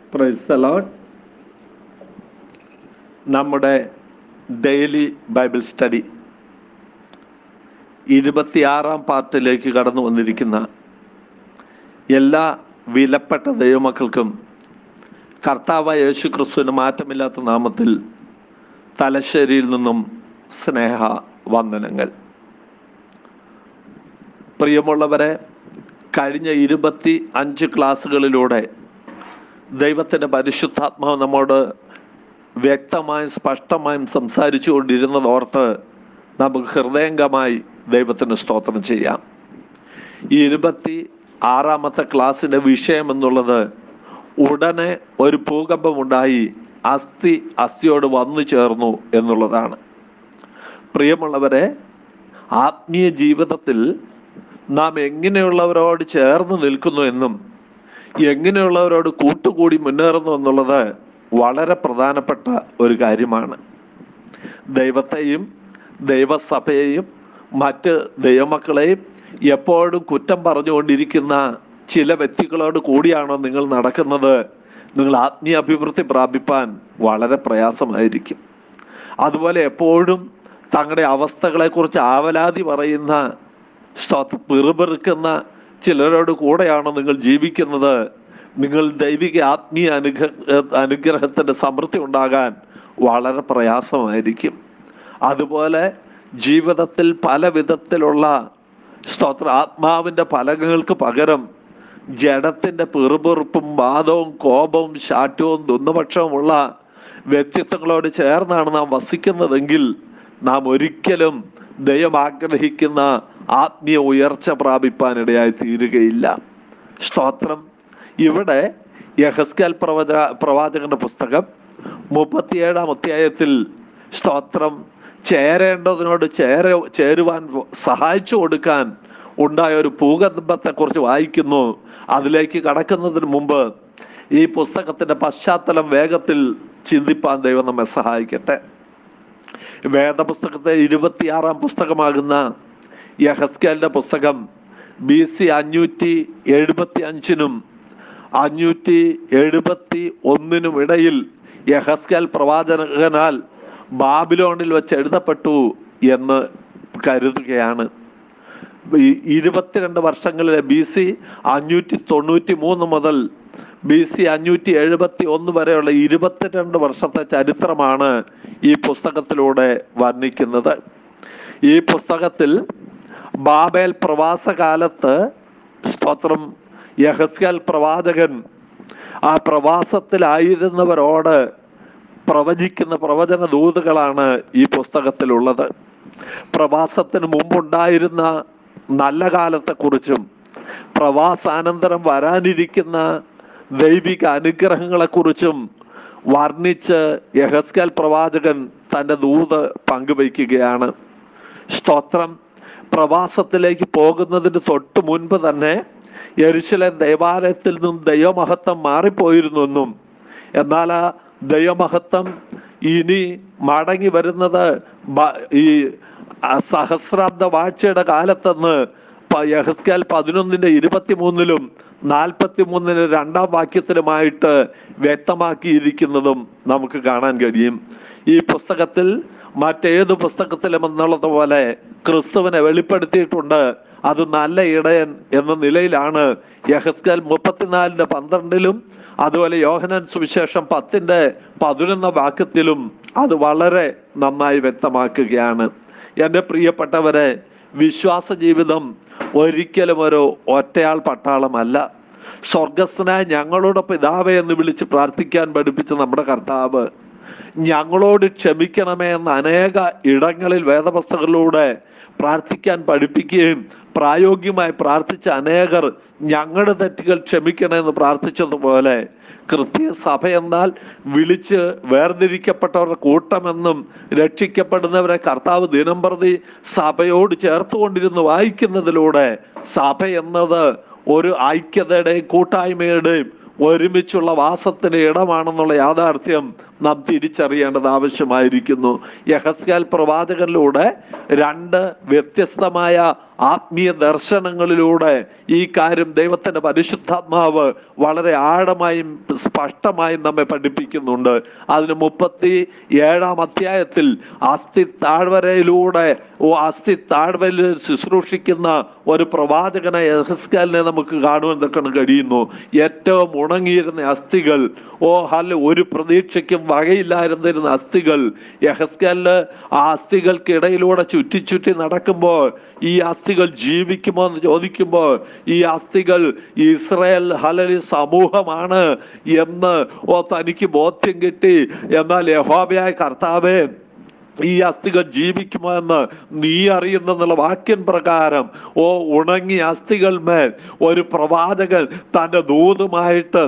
price Lord നമ്മുടെ daily Bible study ഇരുപത്തിയാറാം പാർട്ടിലേക്ക് കടന്നു വന്നിരിക്കുന്ന എല്ലാ വിലപ്പെട്ട ദൈവമക്കൾക്കും കർത്താവായ യേശു ക്രിസ്തുവിന് മാറ്റമില്ലാത്ത നാമത്തിൽ തലശ്ശേരിയിൽ നിന്നും സ്നേഹ വന്ദനങ്ങൾ പ്രിയമുള്ളവരെ കഴിഞ്ഞ ഇരുപത്തി അഞ്ച് ക്ലാസ്സുകളിലൂടെ ദൈവത്തിൻ്റെ പരിശുദ്ധാത്മാവ് നമ്മോട് വ്യക്തമായും സ്പഷ്ടമായും സംസാരിച്ചു കൊണ്ടിരുന്നതോർത്ത് നമുക്ക് ഹൃദയംഗമായി ദൈവത്തിന് സ്തോത്രം ചെയ്യാം ഈ ഇരുപത്തി ആറാമത്തെ ക്ലാസ്സിൻ്റെ വിഷയം എന്നുള്ളത് ഉടനെ ഒരു ഭൂകമ്പമുണ്ടായി അസ്ഥി അസ്ഥിയോട് വന്നു ചേർന്നു എന്നുള്ളതാണ് പ്രിയമുള്ളവരെ ആത്മീയ ജീവിതത്തിൽ നാം എങ്ങനെയുള്ളവരോട് ചേർന്ന് നിൽക്കുന്നു എന്നും എങ്ങനെയുള്ളവരോട് കൂട്ടുകൂടി മുന്നേറുന്നു എന്നുള്ളത് വളരെ പ്രധാനപ്പെട്ട ഒരു കാര്യമാണ് ദൈവത്തെയും ദൈവസഭയെയും മറ്റ് ദൈവമക്കളെയും എപ്പോഴും കുറ്റം പറഞ്ഞുകൊണ്ടിരിക്കുന്ന ചില വ്യക്തികളോട് കൂടിയാണോ നിങ്ങൾ നടക്കുന്നത് നിങ്ങൾ ആത്മീയ അഭിവൃദ്ധി പ്രാപിപ്പാൻ വളരെ പ്രയാസമായിരിക്കും അതുപോലെ എപ്പോഴും തങ്ങളുടെ അവസ്ഥകളെക്കുറിച്ച് ആവലാതി പറയുന്ന സ്തോത്ര പിറുപിറുക്കുന്ന ചിലരോട് കൂടെയാണോ നിങ്ങൾ ജീവിക്കുന്നത് നിങ്ങൾ ദൈവിക ആത്മീയ അനുഗ്രഹ അനുഗ്രഹത്തിൻ്റെ സമൃദ്ധി ഉണ്ടാകാൻ വളരെ പ്രയാസമായിരിക്കും അതുപോലെ ജീവിതത്തിൽ പല വിധത്തിലുള്ള സ്തോത്ര ആത്മാവിൻ്റെ ഫലങ്ങൾക്ക് പകരം ജഡത്തിൻ്റെ പിറുപിറുപ്പും വാദവും കോപവും ശാഠ്യവും ദുന്നപക്ഷവുമുള്ള വ്യക്തിത്വങ്ങളോട് ചേർന്നാണ് നാം വസിക്കുന്നതെങ്കിൽ നാം ഒരിക്കലും ദൈവം ആഗ്രഹിക്കുന്ന ആത്മീയ ഉയർച്ച പ്രാപിപ്പാനിടയായി തീരുകയില്ല സ്തോത്രം ഇവിടെ യഹസ്കൽ പ്രവച പ്രവാചകന്റെ പുസ്തകം മുപ്പത്തിയേഴാം അധ്യായത്തിൽ സ്തോത്രം ചേരേണ്ടതിനോട് ചേര ചേരുവാൻ സഹായിച്ചു കൊടുക്കാൻ ഉണ്ടായ ഒരു ഭൂകമ്പത്തെക്കുറിച്ച് വായിക്കുന്നു അതിലേക്ക് കടക്കുന്നതിന് മുമ്പ് ഈ പുസ്തകത്തിന്റെ പശ്ചാത്തലം വേഗത്തിൽ ചിന്തിപ്പാൻ ദൈവം നമ്മെ സഹായിക്കട്ടെ വേദപുസ്തകത്തെ ഇരുപത്തിയാറാം പുസ്തകമാകുന്ന യഹസ്കലിന്റെ പുസ്തകം ബി സി അഞ്ഞൂറ്റി എഴുപത്തി അഞ്ചിനും അഞ്ഞൂറ്റി എഴുപത്തി ഒന്നിനും ഇടയിൽ യഹസ്കൽ പ്രവാചകനാൽ ബാബിലോണിൽ വെച്ച് എഴുതപ്പെട്ടു എന്ന് കരുതുകയാണ് ഈ ഇരുപത്തിരണ്ട് വർഷങ്ങളിലെ ബി സി അഞ്ഞൂറ്റി തൊണ്ണൂറ്റി മൂന്ന് മുതൽ ബി സി അഞ്ഞൂറ്റി എഴുപത്തി ഒന്ന് വരെയുള്ള ഇരുപത്തിരണ്ട് വർഷത്തെ ചരിത്രമാണ് ഈ പുസ്തകത്തിലൂടെ വർണ്ണിക്കുന്നത് ഈ പുസ്തകത്തിൽ ബാബേൽ പ്രവാസകാലത്ത് സ്തോത്രം യഹസ്കൽ പ്രവാചകൻ ആ പ്രവാസത്തിലായിരുന്നവരോട് പ്രവചിക്കുന്ന പ്രവചന ദൂതുകളാണ് ഈ പുസ്തകത്തിലുള്ളത് പ്രവാസത്തിന് മുമ്പുണ്ടായിരുന്ന നല്ല കാലത്തെക്കുറിച്ചും പ്രവാസാനന്തരം വരാനിരിക്കുന്ന ദൈവിക അനുഗ്രഹങ്ങളെക്കുറിച്ചും വർണ്ണിച്ച് യഹസ്കൽ പ്രവാചകൻ തൻ്റെ ദൂത് പങ്കുവയ്ക്കുകയാണ് സ്തോത്രം പ്രവാസത്തിലേക്ക് പോകുന്നതിന് തൊട്ട് മുൻപ് തന്നെ യരുശലേം ദേവാലയത്തിൽ നിന്നും ദൈവമഹത്വം മാറിപ്പോയിരുന്നെന്നും എന്നാൽ ആ ദൈവമഹത്വം ഇനി മടങ്ങി വരുന്നത് ഈ സഹസ്രാബ്ദ വാഴ്ചയുടെ കാലത്തെന്ന് യഹസ്കാൽ പതിനൊന്നിന്റെ ഇരുപത്തി മൂന്നിലും നാൽപ്പത്തി മൂന്നിന് രണ്ടാം വാക്യത്തിലുമായിട്ട് വ്യക്തമാക്കിയിരിക്കുന്നതും നമുക്ക് കാണാൻ കഴിയും ഈ പുസ്തകത്തിൽ മറ്റേത് പുസ്തകത്തിലും എന്നുള്ളത് പോലെ ക്രിസ്തുവിനെ വെളിപ്പെടുത്തിയിട്ടുണ്ട് അത് നല്ല ഇടയൻ എന്ന നിലയിലാണ് യഹസ്കൽ മുപ്പത്തിനാലിന്റെ പന്ത്രണ്ടിലും അതുപോലെ യോഹനൻ സുവിശേഷം പത്തിന്റെ പതിനൊന്ന വാക്യത്തിലും അത് വളരെ നന്നായി വ്യക്തമാക്കുകയാണ് എൻ്റെ പ്രിയപ്പെട്ടവരെ വിശ്വാസ ജീവിതം ഒരിക്കലും ഒരു ഒറ്റയാൾ പട്ടാളമല്ല സ്വർഗസ്ഥനായ ഞങ്ങളുടെ പിതാവെ എന്ന് വിളിച്ച് പ്രാർത്ഥിക്കാൻ പഠിപ്പിച്ച നമ്മുടെ കർത്താവ് ഞങ്ങളോട് ക്ഷമിക്കണമേ എന്ന അനേക ഇടങ്ങളിൽ വേദപുസ്തകങ്ങളിലൂടെ പ്രാർത്ഥിക്കാൻ പഠിപ്പിക്കുകയും പ്രായോഗികമായി പ്രാർത്ഥിച്ച അനേകർ ഞങ്ങളുടെ തെറ്റുകൾ ക്ഷമിക്കണമെന്ന് പ്രാർത്ഥിച്ചതുപോലെ കൃത്യ സഭ എന്നാൽ വിളിച്ച് വേർതിരിക്കപ്പെട്ടവരുടെ കൂട്ടമെന്നും രക്ഷിക്കപ്പെടുന്നവരെ കർത്താവ് ദിനം പ്രതി സഭയോട് ചേർത്തുകൊണ്ടിരുന്ന് വായിക്കുന്നതിലൂടെ സഭ എന്നത് ഒരു ഐക്യതയുടെയും കൂട്ടായ്മയുടെയും ഒരുമിച്ചുള്ള വാസത്തിന് ഇടമാണെന്നുള്ള യാഥാർത്ഥ്യം നാം തിരിച്ചറിയേണ്ടത് ആവശ്യമായിരിക്കുന്നു യഹസ്യാൽ പ്രവാചകനിലൂടെ രണ്ട് വ്യത്യസ്തമായ ആത്മീയ ദർശനങ്ങളിലൂടെ ഈ കാര്യം ദൈവത്തിന്റെ പരിശുദ്ധാത്മാവ് വളരെ ആഴമായും സ്പഷ്ടമായും നമ്മെ പഠിപ്പിക്കുന്നുണ്ട് അതിന് മുപ്പത്തി ഏഴാം അധ്യായത്തിൽ അസ്ഥി താഴ്വരയിലൂടെ ഓ അസ്ഥി താഴ്വരയിൽ ശുശ്രൂഷിക്കുന്ന ഒരു പ്രവാചകനെ യഹസ്കാലിനെ നമുക്ക് കാണുവാൻ തക്കണം കഴിയുന്നു ഏറ്റവും ഉണങ്ങിയിരുന്ന അസ്ഥികൾ ഓ ഹല്ല ഒരു പ്രതീക്ഷയ്ക്കും വകയില്ലായിരുന്നിരുന്ന അസ്ഥികൾ യഹസ്കാലിന് ആ അസ്ഥികൾക്കിടയിലൂടെ ചുറ്റി ചുറ്റി നടക്കുമ്പോൾ ഈ അസ്ഥികൾ ജീവിക്കുമോ എന്ന് ചോദിക്കുമ്പോൾ ഈ അസ്ഥികൾ ഇസ്രായേൽ ഹലലി സമൂഹമാണ് എന്ന് ഓ തനിക്ക് ബോധ്യം കിട്ടി എന്നാൽ യഹോബയായ കർത്താവേ ഈ അസ്ഥികൾ ജീവിക്കുമോ എന്ന് നീ അറിയുന്നെന്നുള്ള വാക്യം പ്രകാരം ഓ ഉണങ്ങിയ അസ്ഥികൾ മേൽ ഒരു പ്രവാചകൻ തൻ്റെ ദൂതുമായിട്ട്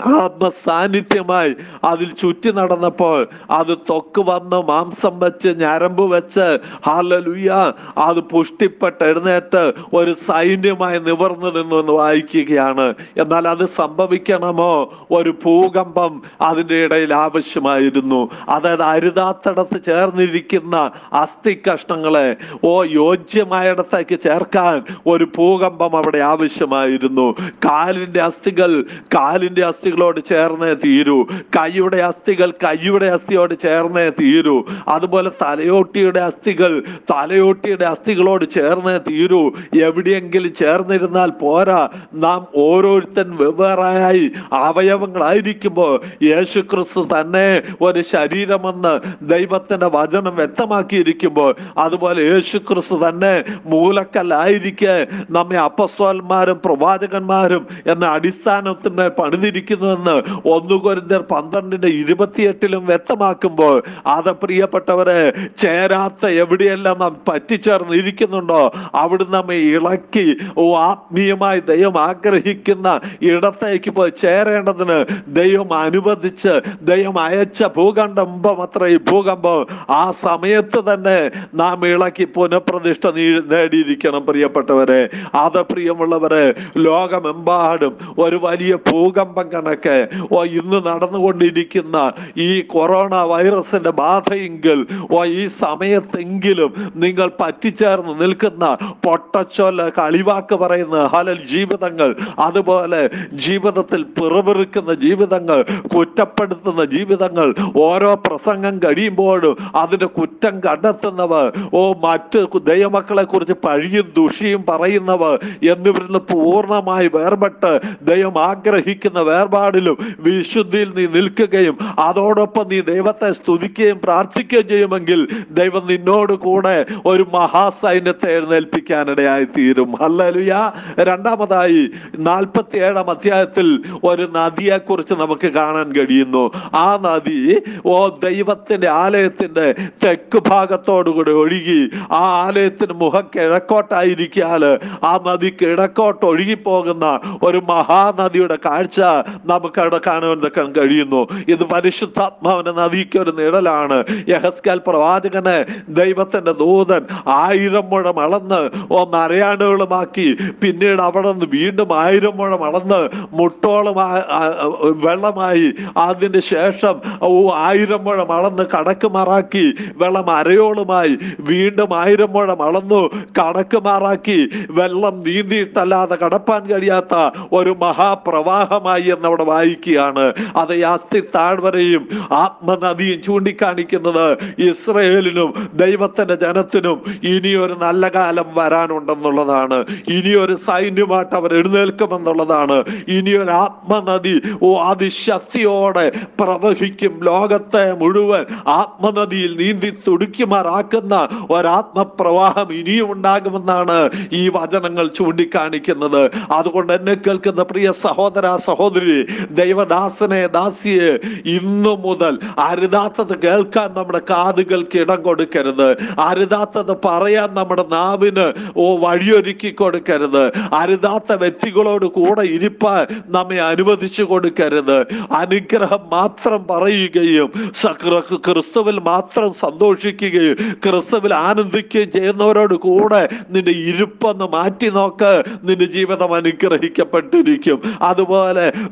ആത്മസാന്നിധ്യമായി അതിൽ ചുറ്റി നടന്നപ്പോൾ അത് തൊക്ക് വന്ന് മാംസം വെച്ച് ഞരമ്പ് വെച്ച് ഹാലലുയ്യ അത് പുഷ്ടിപ്പെട്ട് എഴുന്നേറ്റ് ഒരു സൈന്യമായി നിവർന്നു നിന്നു എന്ന് വായിക്കുകയാണ് എന്നാൽ അത് സംഭവിക്കണമോ ഒരു ഭൂകമ്പം അതിൻ്റെ ഇടയിൽ ആവശ്യമായിരുന്നു അതായത് അരുതാത്തടത്ത് ചേർന്നിരിക്കുന്ന അസ്ഥി കഷ്ണങ്ങളെ ഓ യോജ്യമായിടത്തേക്ക് ചേർക്കാൻ ഒരു ഭൂകമ്പം അവിടെ ആവശ്യമായിരുന്നു കാലിന്റെ അസ്ഥികൾ കാലിന്റെ അസ്ഥികളോട് ചേർന്നേ തീരൂ കൈയുടെ അസ്ഥികൾ കൈയുടെ അസ്ഥിയോട് ചേർന്നേ തീരൂ അതുപോലെ തലയോട്ടിയുടെ അസ്ഥികൾ തലയോട്ടിയുടെ അസ്ഥികളോട് ചേർന്നേ തീരൂ എവിടെയെങ്കിലും ചേർന്നിരുന്നാൽ പോരാ നാം ഓരോരുത്തൻ വെവ്വേറായി അവയവങ്ങളായിരിക്കുമ്പോൾ യേശു ക്രിസ്തു തന്നെ ഒരു ശരീരമെന്ന് ദൈവത്തിന്റെ വചനം വ്യക്തമാക്കിയിരിക്കുമ്പോൾ അതുപോലെ യേശു ക്രിസ്തു തന്നെ മൂലക്കല്ലായിരിക്കെ നമ്മെ അപ്പസ്വന്മാരും പ്രവാചകന്മാരും എന്ന അടിസ്ഥാനത്തിന് പണിതിരിക്കുന്നുവെന്ന് ഒന്ന് കൊരിന്തർ പന്ത്രണ്ടിന്റെ ഇരുപത്തിയെട്ടിലും വ്യക്തമാക്കുമ്പോൾ അത് പ്രിയപ്പെട്ടവരെ ചേരാത്ത എവിടെയെല്ലാം നാം പറ്റിച്ചേർന്ന് ഇരിക്കുന്നുണ്ടോ അവിടെ നമ്മെ ഇളക്കി ഓ ആത്മീയമായി ദൈവം ആഗ്രഹിക്കുന്ന ഇടത്തേക്ക് പോയി ചേരേണ്ടതിന് ദൈവം അനുവദിച്ച് ദൈവം അയച്ച ഭൂകമ്പം അത്ര ഈ ഭൂകമ്പം ആ സമയത്ത് തന്നെ നാം ഇളക്കി പുനഃപ്രതിഷ്ഠ നീ- നേടിയിരിക്കണം പ്രിയപ്പെട്ടവരെ അത് പ്രിയമുള്ളവരെ ലോകമെമ്പാടും ഒരു വലിയ ഭൂകമ്പം കണക്ക് ഓ ഇന്ന് നടന്നുകൊണ്ടിരിക്കുന്ന ഈ കൊറോണ വൈറസിന്റെ ബാധയെങ്കിൽ ഓ ഈ സമയത്തെങ്കിലും നിങ്ങൾ പറ്റിച്ചേർന്ന് നിൽക്കുന്ന പൊട്ടച്ചൊല്ല കളിവാക്ക് പറയുന്ന ഹലൽ ജീവിതങ്ങൾ അതുപോലെ ജീവിതത്തിൽ പിറവിറുക്കുന്ന ജീവിതങ്ങൾ കുറ്റപ്പെടുത്തുന്ന ജീവിതങ്ങൾ ഓരോ പ്രസംഗം കഴിയുമ്പോഴും അതിന്റെ കുറ്റം കണ്ടെത്തുന്നവർ ഓ മറ്റ് ദൈവമക്കളെ കുറിച്ച് പഴിയും ദുഷിയും പറയുന്നവർ എന്നിവരിൽ നിന്ന് പൂർണ്ണമായി വേർപെട്ട് ദൈവം ആഗ്രഹിക്കുന്ന വേർപാടിലും വിശുദ്ധിയിൽ നീ നിൽക്കുകയും അതോടൊപ്പം നീ ദൈവത്തെ സ്തുതിക്കുകയും പ്രാർത്ഥിക്കുകയും ചെയ്യുമെങ്കിൽ ദൈവം നിന്നോട് കൂടെ ഒരു മഹാസൈന്യത്തെ എഴുന്നേൽപ്പിക്കാനിടയായി തീരും ഹല്ലേലൂയ രണ്ടാമതായി നാൽപ്പത്തി ഏഴാം അധ്യായത്തിൽ ഒരു നദിയെ കുറിച്ച് നമുക്ക് കാണാൻ കഴിയുന്നു ആ നദി ഓ ദൈവത്തിന്റെ ആലയത്തിന്റെ തെക്ക് ഭാഗത്തോടുകൂടി ഒഴുകി ആ ആലയത്തിന് മുഖം കിഴക്കോട്ടായിരിക്കാല് ആ നദി കിഴക്കോട്ട് ഒഴുകിപ്പോകുന്ന ഒരു മഹാനദിയുടെ കാഴ്ച നമുക്ക് അവിടെ കാണുവാൻ തക്കാൻ കഴിയുന്നു ഇത് പരിശുദ്ധാത്മാവിന്റെ നദിക്ക് ഒരു നിഴലാണ് യഹസ്കാൽ പ്രവാചകനെ ദൈവത്തിന്റെ ദൂതൻ ആയിരം മുഴം അളന്ന് ഓ നരയാണ്ടുകളുമാക്കി പിന്നീട് അവിടെ നിന്ന് വീണ്ടും ആയിരം മുഴം അളന്ന് മുട്ടോളം ആ- ആ- വെള്ളമായി അതിന് ശേഷം ഓ ആയിരം മുഴം അളന്ന് കടക്കുമാറാക്കി വെള്ളം അരയോളുമായി വീണ്ടും ആയിരം മുഴം അളന്നു കടക്കുമാറാക്കി വെള്ളം നീന്തിയിട്ടല്ലാതെ കടപ്പാൻ കഴിയാത്ത ഒരു മഹാപ്രവാഹമായി എന്നവിടെ വായിക്കുകയാണ് അത് ഈ അസ്ഥി താഴ്വരയും ആത്മനദിയും ചൂണ്ടിക്കാണിക്കുന്നത് ഇസ്രയേലിനും ദൈവത്തിന്റെ ജനത്തിനും ഇനിയൊരു നല്ല കാലം വരാനുണ്ടെന്നുള്ളതാണ് ഇനിയൊരു സൈന്യമായിട്ട് അവർ എഴുന്നേൽക്കുമെന്നുള്ളതാണ് ഇനിയൊരു ആത്മനദി ഓ അതിശക്തിയോടെ പ്രവഹിക്കും ലോകത്തെ മുഴുവൻ ആത്മനദിയിൽ നീന്തി തുടിക്കുമാറാക്കുന്ന ഒരാത്മപ്രവാഹം ഇനിയും ഉണ്ടാകുമെന്നാണ് ഈ വചനങ്ങൾ ചൂണ്ടിക്കാണിക്കുന്നത് അതുകൊണ്ട് എന്നെ കേൾക്കുന്ന പ്രിയ സഹോദര സഹോദരി ദൈവദാസനെ ദാസിയെ ഇന്നു മുതൽ അരുതാത്തത് കേൾക്കാൻ നമ്മുടെ കാതുകൾക്ക് ഇടം കൊടുക്കരുത് അരുതാത്തത് പറയാൻ നമ്മുടെ നാവിന് ഓ വഴിയൊരുക്കി കൊടുക്കരുത് അരുതാത്ത വ്യക്തികളോട് കൂടെ ഇരിപ്പാൻ നമ്മെ അനുവദിച്ചു കൊടുക്കരുത് അനുഗ്രഹം മാത്രം പറയുകയും സ- ക്രി- ക്രിസ്തുവിൽ മാത്രം സന്തോഷിക്കുകയും ക്രിസ്തുവിൽ ആനന്ദിക്കുകയും ചെയ്യുന്നവരോട് കൂടെ നിന്റെ ഇരുപ്പൊന്ന് മാറ്റി നോക്ക് നിന്റെ ജീവിതം അനുഗ്രഹിക്കപ്പെട്ടിരിക്കും അതുപോലെ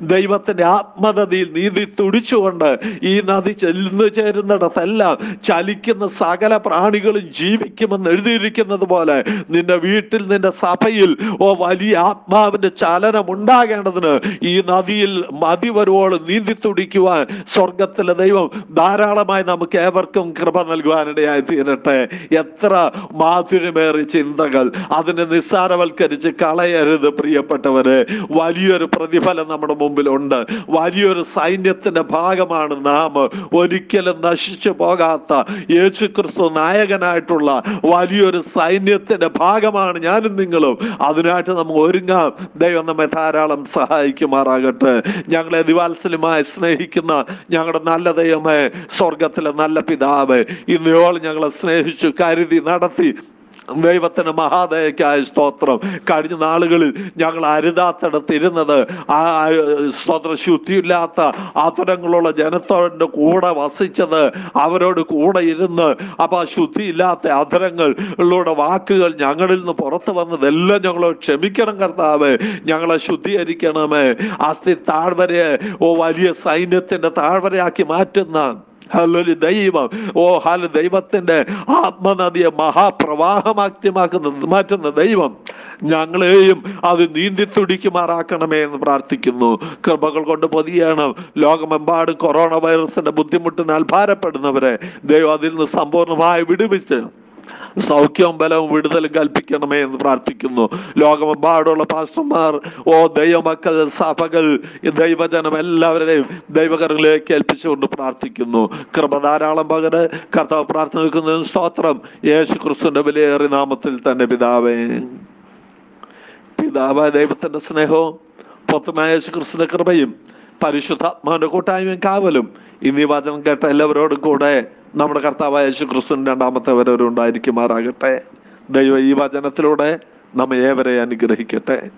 ദൈവത്തിന്റെ ആത്മനദിയിൽ നീതി തുടിച്ചുകൊണ്ട് ഈ നദി ചെല്ലുന്നു ചേരുന്നിടത്തെല്ലാം ചലിക്കുന്ന സകല പ്രാണികളും ജീവിക്കുമെന്ന് എഴുതിയിരിക്കുന്നത് പോലെ നിന്റെ വീട്ടിൽ നിന്റെ സഭയിൽ ഓ വലിയ ആത്മാവിന്റെ ചലനം ഉണ്ടാകേണ്ടതിന് ഈ നദിയിൽ മതി വരുവോളം നീന്തി തുടിക്കുവാൻ സ്വർഗത്തിലെ ദൈവം ധാരാളമായി നമുക്ക് ഏവർക്കും കൃപ നൽകുവാനിടയായി തീരട്ടെ എത്ര മാധുര്യമേറിയ ചിന്തകൾ അതിനെ നിസ്സാരവൽക്കരിച്ച് കളയരുത് പ്രിയപ്പെട്ടവരെ വലിയൊരു പ്രതിഫലം നമ്മുടെ മുമ്പിലുണ്ട് വലിയൊരു സൈന്യത്തിന്റെ ഭാഗമാണ് നാം ഒരിക്കലും നശിച്ചു പോകാത്ത യേശു ക്രിസ്തു നായകനായിട്ടുള്ള വലിയൊരു സൈന്യത്തിന്റെ ഭാഗമാണ് ഞാനും നിങ്ങളും അതിനായിട്ട് നമ്മൾ ഒരുങ്ങാം ദൈവം നമ്മെ ധാരാളം സഹായിക്കുമാറാകട്ടെ ഞങ്ങളെ ദിവാത്സല്യമായി സ്നേഹിക്കുന്ന ഞങ്ങളുടെ നല്ല ദൈവമേ സ്വർഗത്തിലെ നല്ല പിതാവ് ഇന്നയോളം ഞങ്ങളെ സ്നേഹിച്ചു കരുതി നടത്തി ദൈവത്തിന് മഹാദയക്കായ സ്തോത്രം കഴിഞ്ഞ നാളുകളിൽ ഞങ്ങൾ അരുതാത്തിടത്തിരുന്നത് ആ ആ, സ്തോത്ര ശുദ്ധിയില്ലാത്ത ആതുരങ്ങളുള്ള ജനത്തോടെ കൂടെ വസിച്ചത് അവരോട് കൂടെ ഇരുന്ന് അപ്പൊ ആ ശുദ്ധിയില്ലാത്ത അധരങ്ങളിലൂടെ വാക്കുകൾ ഞങ്ങളിൽ നിന്ന് പുറത്തു വന്നതെല്ലാം ഞങ്ങളോട് ക്ഷമിക്കണം കർത്താവ് ഞങ്ങളെ ശുദ്ധീകരിക്കണമേ അസ്ഥി താഴ്വരയെ ഓ വലിയ സൈന്യത്തിന്റെ താഴ്വരയാക്കി മാറ്റുന്ന ഹല്ലേലൂയ ദൈവം ഓ ഹാല ദൈവത്തിന്റെ ആത്മനദിയെ മഹാപ്രവാഹമാക്യമാക്കുന്ന മാറ്റുന്ന ദൈവം ഞങ്ങളെയും അത് നീന്തി തുടിക്കുമാറാക്കണമേ എന്ന് പ്രാർത്ഥിക്കുന്നു കൃപകൾ കൊണ്ട് പൊതിയണം ലോകമെമ്പാടും കൊറോണ വൈറസിന്റെ ബുദ്ധിമുട്ടിനാൽ ഭാരപ്പെടുന്നവരെ ദൈവം അതിൽ നിന്ന് സമ്പൂർണ്ണമായി വിടുവിച്ച് സൗഖ്യവും ബലവും വിടുതലും കൽപ്പിക്കണമേ എന്ന് പ്രാർത്ഥിക്കുന്നു ലോകമെമ്പാടുള്ള പാസ്റ്റർമാർ ഓ ദൈവമക്കൾ സഭകൾ ഈ ദൈവജനം എല്ലാവരെയും ദൈവകരങ്ങളിലേക്ക് ഏൽപ്പിച്ചുകൊണ്ട് പ്രാർത്ഥിക്കുന്നു കൃപ ധാരാളം പകര് കർത്താവ് പ്രാർത്ഥന വെക്കുന്നതിന് സ്തോത്രം യേശു ക്രിസ്തുവിന്റെ വിലയേറിയ നാമത്തിൽ തന്നെ പിതാവേ പിതാവായ ദൈവത്തിന്റെ സ്നേഹവും പുത്രനായ യേശു ക്രിസ്തുവിന്റെ കൃപയും പരിശുദ്ധാത്മാവിന്റെ കൂട്ടായ്മയും കാവലും ഇന്നീ വചനം കേട്ട എല്ലാവരോടും കൂടെ നമ്മുടെ കർത്താവായ യേശു ക്രിസ്തുവിന്റെ രണ്ടാമത്തെ വരവരും ഉണ്ടായിരിക്കുമാറാകട്ടെ ദൈവം ഈ വചനത്തിലൂടെ നമ്മെ ഏവരെ അനുഗ്രഹിക്കട്ടെ